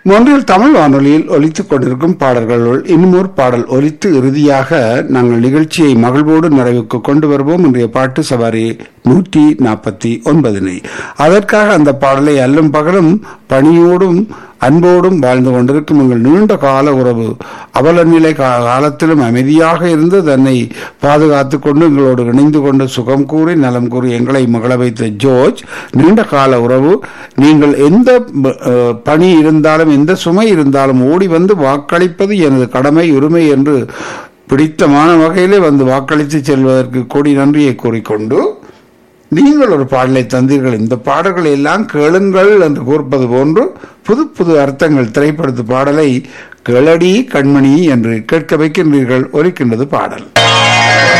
ஒன்றில் தமிழ் வானொலியில் ஒலித்துக் கொண்டிருக்கும் பாடல்களுள் இன்னுமொரு பாடல் ஒலித்து இறுதியாக நாங்கள் நிகழ்ச்சியை மகிழ்வோடு நிறைவுக்கு கொண்டு வருவோம் இன்றைய பாட்டு சவாரி நூற்றி நாற்பத்தி ஒன்பதினை அதற்காக அந்த பாடலை அல்லும் பகலும் பணியோடும் அன்போடும் வாழ்ந்து கொண்டிருக்கும் எங்கள் நீண்ட கால உறவு அவல நிலை கா- காலத்திலும் அமைதியாக இருந்து தன்னை பாதுகாத்துக் கொண்டு எங்களோடு இணைந்து கொண்டு சுகம் கூறி நலம் கூறி எங்களை மகள வைத்த ஜோர்ஜ் நீண்ட கால உறவு நீங்கள் எந்த அஹ், பணி இருந்தாலும் எந்த சுமை இருந்தாலும் ஓடி வந்து வாக்களிப்பது எனது கடமை உரிமை என்று பிடித்தமான வகையிலே வந்து வாக்களித்து செல்வதற்கு கோடி நன்றியை கூறிக்கொண்டு நீங்கள் ஒரு பாடலை தந்தீர்கள் இந்த பாடல்களை எல்லாம் கேளுங்கள் என்று கூறுப்பது போன்று புது புது அர்த்தங்கள் திரைப்படத்து பாடலை கேளடி கண்மணி என்று கேட்க வைக்கின்றீர்கள் ஒலிக்கின்றது பாடல்